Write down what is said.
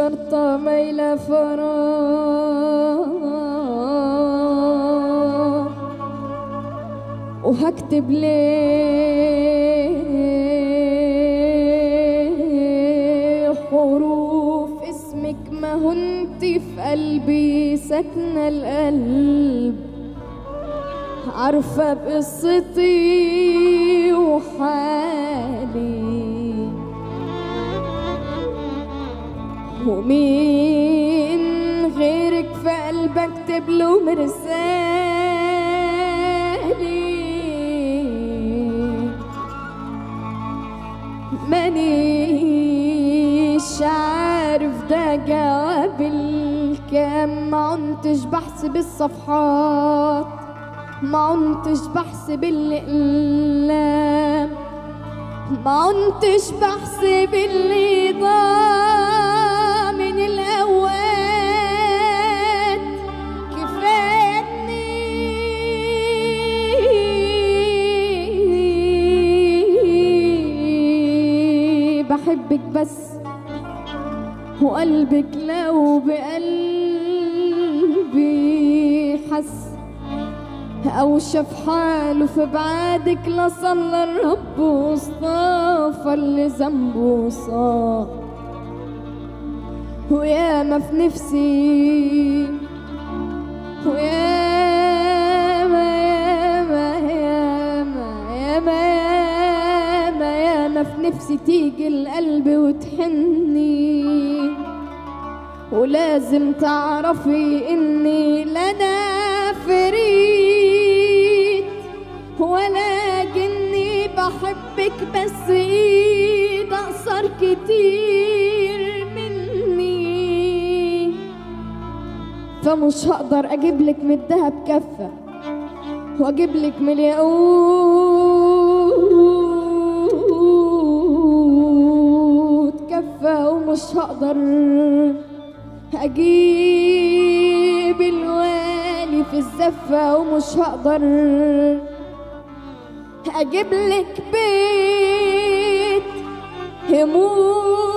شرطة ميلة فراغ وهكتب ليه حروف اسمك ما هنت في قلبي ساكنة القلب عارفة بقصتي وحالي ومين غيرك في قلبك اكتب له مرسالي مانيش عارف ده جواب الكام ما عنتش بحسب الصفحات ما عنتش بحسب الأقلام ما عنتش بحسب اللي ضاع من الأوقات كفايتني بحبك بس وقلبك لو بقلبي حس أو شاف حاله في بعادك لصلى الرب واستغفر لذنبه صار ويا ما في نفسي ويا ما يا ما يا ما يا ما يا ما يا ما في نفسي تيجي القلب وتحني ولازم تعرفي اني لنا فريد ولكني بحبك بس ايد اقصر كتير مني فمش هقدر اجيب لك من الدهب كفه واجيب لك من الياقوت كفه ومش هقدر اجيب الوالي في الزفة ومش هقدر اجيب لك بيت هموم